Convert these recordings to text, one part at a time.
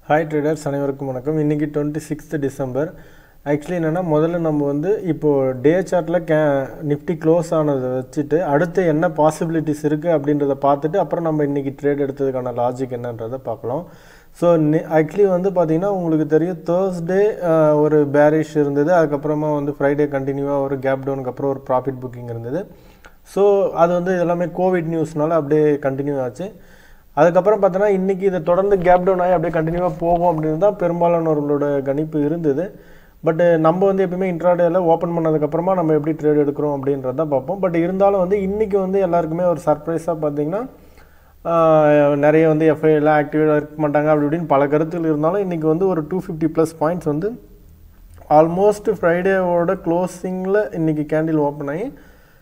hi traders அனைவருக்கும் வணக்கம் இன்றைக்கி டுவெண்ட்டி சிக்ஸ்த் டிசம்பர் ஆக்சுவலி என்னென்னா முதல்ல நம்ம வந்து இப்போது டே சார்ட்டில் கே நிஃப்டி க்ளோஸ் ஆனதை வச்சுட்டு அடுத்து என்ன பாசிபிலிட்டிஸ் இருக்குது அப்படின்றத பார்த்துட்டு அப்புறம் நம்ம இன்றைக்கி ட்ரேட் எடுத்ததுக்கான லாஜிக் என்னன்றதை பார்க்கலாம் ஸோ ஆக்சுவலி வந்து பார்த்திங்கன்னா உங்களுக்கு தெரியும் தேர்ஸ்டே ஒரு பேரிஷ் இருந்தது அதுக்கப்புறமா வந்து ஃப்ரைடே கண்டினியூவாக ஒரு கேப் டவுனுக்கு அப்புறம் ஒரு ப்ராஃபிட் புக்கிங் இருந்தது ஸோ அது வந்து எல்லாமே கோவிட் நியூஸ்னால அப்படியே கண்டினியூ ஆச்சு அதுக்கப்புறம் பார்த்தோன்னா இன்றைக்கி இதை தொடர்ந்து கேப் டவுன் ஆகி அப்படியே கண்டினியூவாக போகும் அப்படின்னு தான் பெரும்பாலானவர்களோட கணிப்பு இருந்தது பட் நம்ம வந்து எப்பயுமே இன்ட்ராடேயில் ஓப்பன் பண்ணதுக்கப்புறமா நம்ம எப்படி ட்ரேட் எடுக்கிறோம் அப்படின்றத பார்ப்போம் பட் இருந்தாலும் வந்து இன்றைக்கி வந்து எல்லாருக்குமே ஒரு சர்ப்ரைஸாக பார்த்தீங்கன்னா நிறைய வந்து எஃப்ஐஎல்லாம் ஆக்டிவேட்டாக இருக்க மாட்டாங்க அப்படி இப்படின்னு பல கருத்துகள் இருந்தாலும் இன்றைக்கி வந்து ஒரு டூ ஃபிஃப்டி ப்ளஸ் பாயிண்ட்ஸ் வந்து ஆல்மோஸ்ட் ஃப்ரைடேவோட க்ளோசிங்கில் இன்றைக்கி கேண்டில் ஓப்பன் ஆகி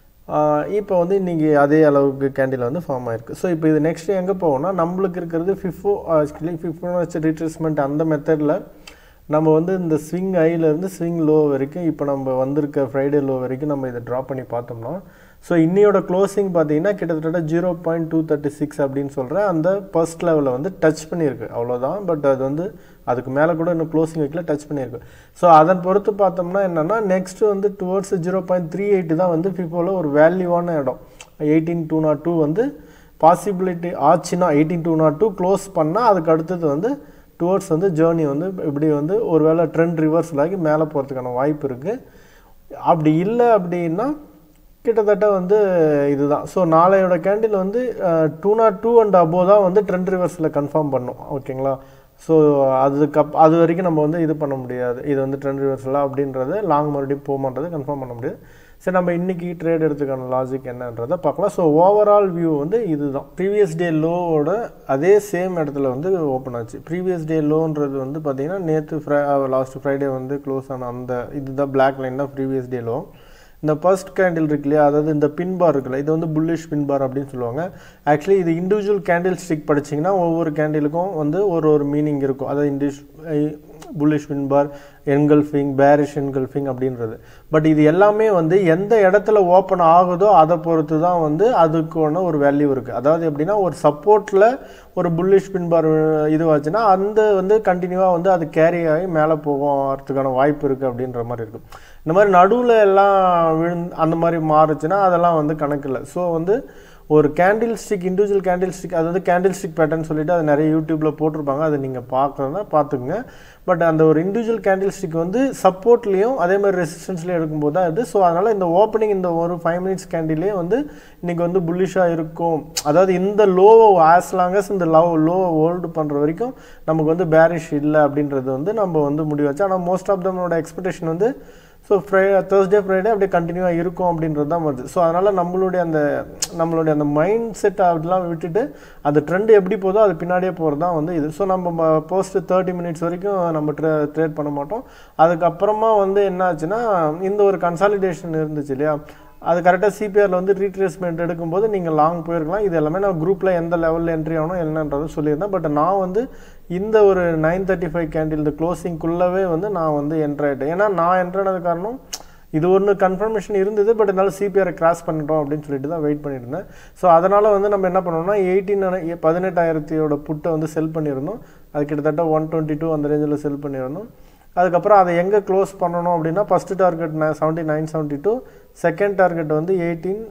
இப்போ வந்து இன்றைக்கி அதே அளவுக்கு கேண்டில் வந்து ஃபார்ம் ஆயிருக்கு ஸோ இப்போ இது நெக்ஸ்ட் எங்கே போவோம்னா நம்மளுக்கு இருக்கிறது ஃபிஃபோ ஆக்சுவலி ஃபிஃபோனாச்சி ரிட்ரேஸ்மெண்ட் அந்த மெத்தடில் நம்ம வந்து இந்த ஸ்விங் ஐலேருந்து ஸ்விங் லோ வரைக்கும் இப்போ நம்ம வந்திருக்க ஃப்ரைடே லோ வரைக்கும் நம்ம இதை ட்ரா பண்ணி பார்த்தோம்னா ஸோ இன்னையோட க்ளோசிங் பார்த்தீங்கன்னா கிட்டத்தட்ட zero point two thirty six அப்படின்னு சொல்கிறேன் அந்த ஃபர்ஸ்ட் லெவலில் வந்து டச் பண்ணியிருக்கு அவ்வளோதான் பட் அது வந்து அதுக்கு மேலே கூட இன்னும் க்ளோசிங் வைக்கல டச் பண்ணியிருக்கு ஸோ அதன் பொறுத்து பார்த்தோம்னா என்னென்னா நெக்ஸ்ட் வந்து towards zero point three eight தான் வந்து ஃபிஃபோவில் ஒரு வேல்யூவான இடம் எயிட்டீன் டூ நாட் டூ வந்து பாசிபிலிட்டி ஆச்சுன்னா eighteen two naught two close பண்ணால் அதுக்கு அடுத்தது வந்து டுவர்ட்ஸ் வந்து ஜேர்னி வந்து இப்படி வந்து ஒரு வேளை ட்ரெண்ட் ரிவர்ஸில் ஆகி மேலே போகிறதுக்கான வாய்ப்பு இருக்குது அப்படி இல்லை அப்படின்னா கிட்டத்தட்ட வந்து இதுதான் ஸோ நாளையோட கேண்டில் வந்து two naught two and above தான் வந்து ட்ரெண்ட் ரிவர்ஸில் கன்ஃபார்ம் பண்ணும் ஓகேங்களா ஸோ அதுக்கு அது வரைக்கும் நம்ம வந்து இது பண்ண முடியாது இது வந்து ட்ரெண்ட் ரிவர்ஸில் அப்படின்றது லாங் மறுபடியும் போகமான்றது கன்ஃபார்ம் பண்ண முடியாது சரி நம்ம இன்றைக்கி ட்ரேட் எடுத்துக்கான லாஜிக் என்னன்றதை பார்க்கலாம் ஸோ ஓவரால் வியூ வந்து இதுதான் ப்ரீவியஸ் டே லோவோட அதே சேம் இடத்துல வந்து ஓப்பன் ஆச்சு ப்ரீவியஸ் டே லோன்றது வந்து பார்த்திங்கன்னா நேற்று ஃப்ரை லாஸ்ட் ஃப்ரைடே வந்து க்ளோஸ் ஆன அந்த இதுதான் பிளாக் லைன் தான் ப்ரீவியஸ் டே லோ இந்த ஃபர்ஸ்ட் கேண்டில் இருக்கு இல்லையா அதாவது இந்த பின் பார் இருக்குல்ல இது வந்து புல்லிஷ் பின் பார் அப்படின்னு சொல்லுவாங்க ஆக்சுவலி இது இண்டிவிஜுவல் கேண்டில் ஸ்டிக் படிச்சிங்கன்னா ஒவ்வொரு கேண்டிலுக்கும் வந்து ஒரு ஒரு மீனிங் இருக்கும் அதாவது இண்டிஸ் bullish pin bar engulfing bearish engulfing அப்படின்றது பட் இது எல்லாமே வந்து எந்த இடத்துல ஓப்பன் ஆகுதோ அதை பொறுத்து தான் வந்து அதுக்கான ஒரு வேல்யூ இருக்குது அதாவது எப்படின்னா ஒரு சப்போர்ட்டில் ஒரு புல்லிஷ் பின் பார் இதுவாச்சுன்னா அந்த வந்து கண்டினியூவாக வந்து அது கேரி ஆகி மேலே போகிறதுக்கான வாய்ப்பு இருக்குது அப்படின்ற மாதிரி இருக்கும் இந்த மாதிரி நடுவில் எல்லாம் விழுந் அந்த மாதிரி மாறுச்சுன்னா அதெல்லாம் வந்து கணக்கில்லை ஸோ வந்து ஒரு candlestick individual candlestick அது வந்து கேண்டில் ஸ்டிக் பேட்டர்ன் சொல்லிட்டு அது நிறைய யூடியூப்பில் போட்டிருப்பாங்க அதை நீங்கள் பார்க்குறதா பார்த்துக்குங்க பட் அந்த ஒரு இண்டிவிஜுவல் கேண்டில் ஸ்டிக் வந்து சப்போர்ட்லேயும் அதே மாதிரி ரெசிஸ்டன்ஸ்லேயும் எடுக்கும்போது தான் இது ஸோ அதனால் இந்த ஓப்பனிங் இந்த ஒரு ஃபைவ் மினிட்ஸ் கேண்டிலே வந்து இன்றைக்கி வந்து புல்லிஷாக இருக்கும் அதாவது இந்த லோ ஆஸ் லாங்கஸ் இந்த லவ் லோ ஹோல்டு பண்ணுற வரைக்கும் நமக்கு வந்து பேரிஷ் இல்லை அப்படின்றது வந்து நம்ம வந்து முடிவாச்சு ஆனால் மோஸ்ட் ஆஃப் தம்மோட எக்ஸ்பெக்டேஷன் வந்து ஸோ ஃப்ரை தேர்ஸ்டே ஃப்ரைடே அப்படியே கண்டினியூவாக இருக்கும் அப்படின்றது தான் வருது ஸோ அதனால் நம்மளுடைய அந்த நம்மளுடைய அந்த மைண்ட் செட் அதெல்லாம் விட்டுட்டு அந்த ட்ரெண்ட் எப்படி போதோ அது பின்னாடியே போகிறது தான் வந்து இது ஸோ நம்ம போஸ்ட் தேர்ட்டி மினிட்ஸ் வரைக்கும் நம்ம ட்ரே ட்ரேட் பண்ண மாட்டோம் அதுக்கப்புறமா வந்து என்ன ஆச்சுன்னா இந்த ஒரு கன்சாலிடேஷன் இருந்துச்சு இல்லையா அது கரெக்டாக சிபிஆரில் வந்து ரீட்ரேஸ்மெண்ட் எடுக்கும்போது நீங்கள் லாங் போயிருக்கலாம் இது எல்லாமே நான் குரூப்பில் எந்த லெவலில் என்ட்ரி ஆகணும் என்னன்றது சொல்லியிருந்தேன் பட் நான் வந்து இந்த ஒரு நைன் தேர்ட்டி ஃபைவ் கேண்டில் இந்த க்ளோசிங்குள்ளவே வந்து நான் வந்து என்ட்ரு ஆகிட்டேன் ஏன்னா நான் என்ட்ரானது காரணம் இது ஒன்று கன்ஃபர்மேஷன் இருந்தது பட் இருந்தாலும் சிபிஆரை கிராஸ் பண்ணிட்டோம் அப்படின்னு சொல்லிட்டு தான் வெயிட் பண்ணிட்டு இருந்தேன் ஸோ அதனால் வந்து நம்ம என்ன பண்ணோம்னா எயிட்டீன் பதினெட்டாயிரத்தியோட புட்டை வந்து செல் பண்ணியிருந்தோம் அது கிட்டத்தட்ட ஒன் டுவெண்ட்டி டூ அந்த ரேஞ்சில் செல் பண்ணியிருந்தோம் அதுக்கப்புறம் அதை எங்கே க்ளோஸ் பண்ணணும் அப்படின்னா first target seventy nine seventy two second target வந்து எயிட்டீன்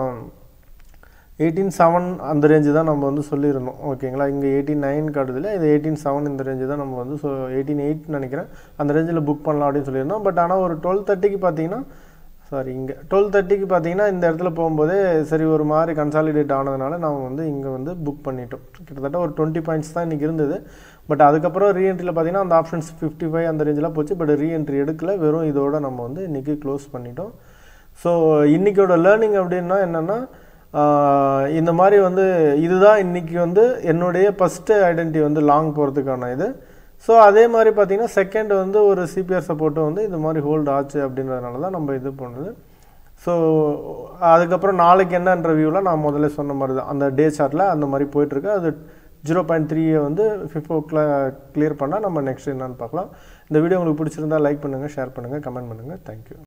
எயிட்டீன் செவன் அந்த ரேஞ்சு தான் நம்ம வந்து சொல்லியிருந்தோம் ஓகேங்களா இங்கே எயிட்டீன் நைன் காட்டுதில்ல இது எயிட்டீன் செவன் இந்த ரேஞ்சு தான் நம்ம வந்து ஸோ எயிட்டீன் எயிட் நினைக்கிறேன் அந்த ரேஞ்சில் புக் பண்ணலாம் அப்படின்னு சொல்லியிருந்தோம் பட் ஆனால் ஒரு டுவெல் தேர்ட்டிக்கு பார்த்தீங்கன்னா சாரி இங்கே டுவெல் தேர்ட்டிக்கு பார்த்தீங்கன்னா இந்த இடத்துல போகும்போதே சரி ஒரு மாதிரி கன்சாலிடேட் ஆனதுனால நம்ம வந்து இங்கே வந்து புக் பண்ணிட்டோம் கிட்டத்தட்ட ஒரு டுவெண்ட்டி பாயிண்ட்ஸ் தான் இன்றைக்கி இருந்தது பட் அதுக்கப்புறம் ரீஎன்ட்ரியில் பார்த்தீங்கன்னா அந்த ஆப்ஷன்ஸ் ஃபிஃப்டி ஃபைவ் அந்த ரேஞ்செலாம் போச்சு பட் ரீஎன்ட்ரி எடுக்கல வெறும் இதோட நம்ம வந்து இன்றைக்கி க்ளோஸ் பண்ணிட்டோம் ஸோ இன்றைக்கோட லேர்னிங் அப்படின்னா என்னென்னா இந்த மாதிரி வந்து இதுதான் இன்றைக்கி வந்து என்னுடைய ஃபஸ்ட்டு ஐடென்டி வந்து லாங் போகிறதுக்கான இது ஸோ அதே மாதிரி பார்த்திங்கன்னா செகண்ட் வந்து ஒரு சிபிஆர் சப்போர்ட்டும் வந்து இந்த மாதிரி ஹோல்டு ஆச்சு அப்படின்றதுனால தான் நம்ம இது பண்ணுறது ஸோ அதுக்கப்புறம் நாளைக்கு என்னன்ற வியூவில் நான் முதல்ல சொன்ன மாதிரி தான் அந்த டே சார்ட்டில் அந்த மாதிரி போயிட்டுருக்கு அது ஜீரோ பாயிண்ட் த்ரீயை வந்து ஃபிஃபோ கிளியர் பண்ணால் நம்ம நெக்ஸ்ட் என்னன்னு பார்க்கலாம் இந்த வீடியோ உங்களுக்கு பிடிச்சிருந்தா லைக் பண்ணுங்கள் ஷேர் பண்ணுங்கள் கமெண்ட் பண்ணுங்கள் தேங்க்யூ